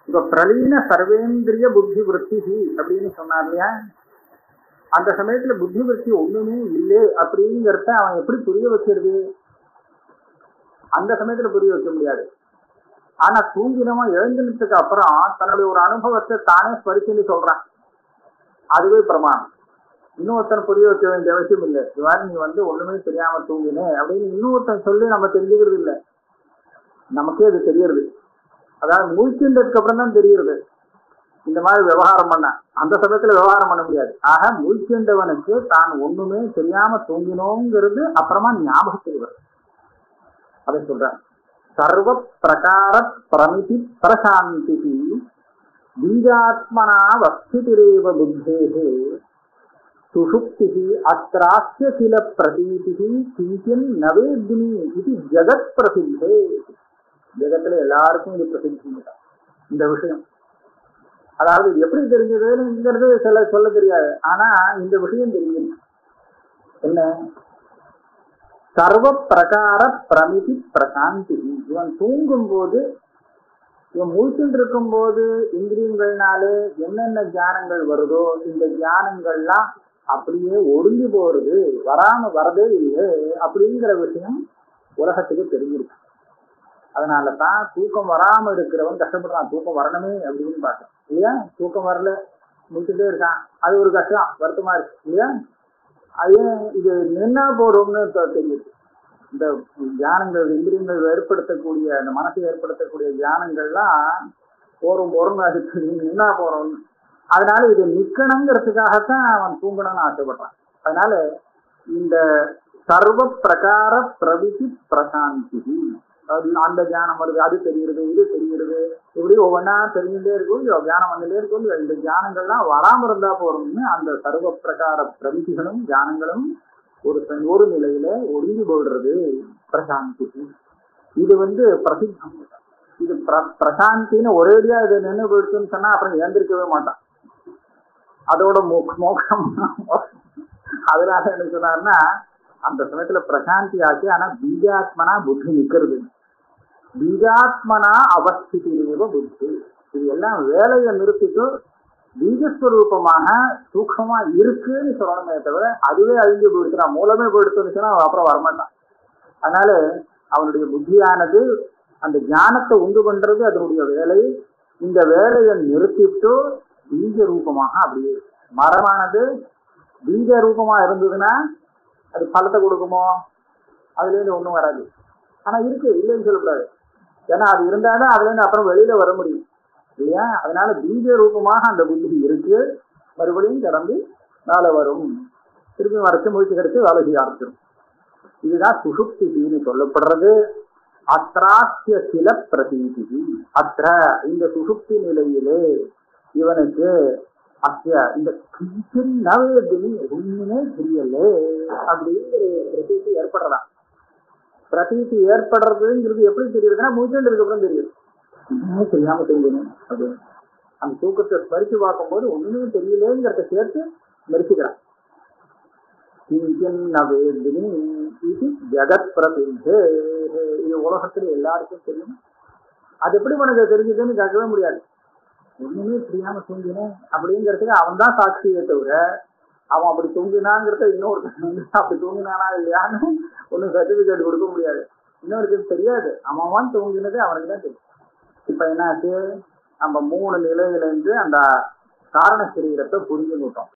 இப்ப பிரலீன சர்வேந்திரிய புத்தி விருத்தி அப்படின்னு சொன்னார் இல்லையா அந்த சமயத்துல புத்தி விருத்தி ஒண்ணுமே இல்லை அப்படிங்கறத அவன் எப்படி புரிய வச்சிருது அந்த சமயத்துல புரிய வைக்க முடியாது ஆனா தூங்கினவன் எழுந்தினதுக்கு அப்புறம் தன்னுடைய ஒரு அனுபவத்தை தானே ஸ்பரிச்சுன்னு சொல்றான் அதுவே பிரமாணம் இன்னொருத்தன் புரிய வைக்க வேண்டிய அவசியம் இல்லை இவ்வாறு நீ வந்து ஒண்ணுமே தெரியாம தூங்கினே அப்படின்னு இன்னொருத்தன் சொல்லி நம்ம தெரிஞ்சுக்கிறது இல்லை நமக்கே அது தெரியறது அதாவது முழிச்சுன்றதுக்கு அப்புறம் தான் தெரியுது இந்த மாதிரி விவகாரம் பண்ண அந்த சமயத்துல விவகாரம் பண்ண முடியாது ஆக முழிச்சுண்டவனுக்கு தான் ஒண்ணுமே தெரியாம தூங்கினோங்கிறது அப்புறமா ஞாபகத்துக்கு வருது அதை சொல்றேன் சர்வ பிரகார பிரமிதி பிரசாந்தி பீஜாத்மனா வஸ்திரேவ புத்தேகே சுஷுப்தி அத்திராஸ்ய சில பிரதீதி கிஞ்சின் நவேத்னி இது ஜெகத் பிரசித்தே ஜெகத்துல எல்லாருக்கும் இது பிரசித்தி இந்த விஷயம் அதாவது இது எப்படி தெரிஞ்சதுங்கிறது சில சொல்ல தெரியாது ஆனா இந்த விஷயம் தெரியும் என்ன சர்வ பிரகார பிரமிதி பிரசாந்தி இவன் தூங்கும் போது இவன் முழிச்சுட்டு இருக்கும் போது இந்திரியங்கள்னாலே என்னென்ன தியானங்கள் வருதோ இந்த தியானங்கள்லாம் அப்படியே ஒடுங்கி போறது வராம வரதே இல்லை அப்படிங்கிற விஷயம் உலகத்துக்கு தெரிஞ்சிருக்கு அதனால தான் தூக்கம் வராம இருக்கிறவன் கஷ்டப்படுறான் தூக்கம் வரணுமே அப்படின்னு பார்த்தேன் இல்லையா தூக்கம் வரல முடிச்சுட்டே இருக்கான் அது ஒரு கஷ்டம் வருத்தமா இருக்கு இல்லையா அது ஏன் இது நின்னா போறோம்னு தெ- தெரியுது இந்த தியானங்கள் இந்திரியங்கள் ஏற்படுத்தக்கூடிய அந்த மனசை ஏற்படுத்தக்கூடிய தியானங்கள்லாம் போறோம் போறோம்னு அதுக்கு நின்னா போறோம்னு அதனால இது நிக்கணுங்கிறதுக்காகத்தான் அவன் தூங்கணும்னு ஆசைப்படுறான் அதனால இந்த சர்வ பிரகார பிரவிதி பிரசாந்தி அது அந்த தியானம் வருது அது தெரியுது இது தெரியுது இப்படி ஒவ்வொன்றா தெரிஞ்சுட்டே இருக்கும் இல்லையோ தியானம் வந்துட்டே இருக்கும் இல்லையோ இந்த தியானங்கள்லாம் வராம இருந்தா போறோம்னு அந்த சர்வ பிரகார பிரவிதிகளும் தியானங்களும் ஒரு ச- ஒரு நிலையில ஒடுங்கி போடுறது பிரசாந்தி இது வந்து பிரசித்தம் இது பிர- பிரசாந்தின்னு ஒரேடியா இது நின்று போயிடுச்சுன்னு சொன்னா அப்புறம் ஏந்திருக்கவே மாட்டான் அதோட மோக்- மோட்சம் அதனால என்ன சொன்னார்னா அந்த சமயத்துல பிரசாந்தி ஆச்சு ஆனா பீஜாத்மனா புத்தி நிக்கிறது பீஜாத்மனா அவஸ்திதிரேவ புத்தி இது எல்லாம் வேலையை நிறுத்திட்டு பீஜஸ்வரூபமாக சூக்ஷமா இருக்குன்னு சொல்லணுமே தவிர அதுவே அழிஞ்சு போயிடுச்சுனா மூலமே போயிடுச்சுன்னு சொன்னா அவன் அப்புறம் வரமாட்டான் அதனால அவனுடைய புத்தியானது அந்த ஞானத்தை உண்டு பண்றது அதனுடைய வேலை இந்த வேலையை நிறுத்திட்டு பீஜ ரூபமாக அப்படியே மரமானது பீஜ ரூபமா இருந்ததுன்னா அது பழத்தை கொடுக்குமோ அதுல இருந்து ஒண்ணும் வராது ஆனா இருக்கு இல்லைன்னு சொல்லக்கூடாது ஏன்னா அது இருந்தாதான் அதுல இருந்து அப்புறம் வெளியில வர முடியும் இல்லையா அதனால பீஜ ரூபமாக அந்த புத்தி இருக்கு மறுபடியும் கிளம்பி வேலை வரும் திருப்பி வரைச்சு முயற்சி கிடைச்சு வேலை செய்ய ஆரம்பிச்சிடும் இதுதான் சுசுப்தின்னு சொல்லப்படுறது அத்ராஸ்ய சில பிரதீதி அத்ர இந்த சுசுப்தி நிலையிலே இவனுக்கு அத்திய இந்த கிஞ்சின் நவேதினி ஒண்ணுமே தெரியல அப்படிங்கிற பிரதீதி ஏற்படுறதான் பிரதீதி ஏற்படுறதுங்கிறது எப்படி தெரியுதுன்னா மூச்சுன்றதுக்கு அப்புறம் தெரியுது ஒண்ணுமே தெரியாம தெரியணும் அப்படின்னு அந்த தூக்கத்தை ஸ்மரிச்சு பார்க்கும்போது ஒண்ணுமே தெரியலேங்கிறத சேர்த்து மெரிச்சுக்கிறான் கிஞ்சின் நவேதினி இது ஜெகத் பிரதிந்து இது உலகத்துல எல்லாருக்கும் தெரியும் அது எப்படி உனக்கு தெரிஞ்சதுன்னு கேட்கவே முடியாது ஒண்ணுமே தெரியாம தூங்கினேன் அப்படிங்கிறதுக்கு அவன் தான் சாட்சியே தவிர அவன் அப்படி தூங்கினாங்கிறத இன்னொருத்தன் வந்து அப்படி தூங்கினானா இல்லையான்னு ஒன்றும் சர்டிபிகேட் கொடுக்க முடியாது இன்னொருத்தருக்கு தெரியாது அவன் அவன் தூங்கினது அவனுக்கு தான் தெரியும் இப்ப என்னாச்சு நம்ம மூணு நிலையில இருந்து அந்த காரண சரீரத்தை புரிஞ்சுக்கிட்டோம்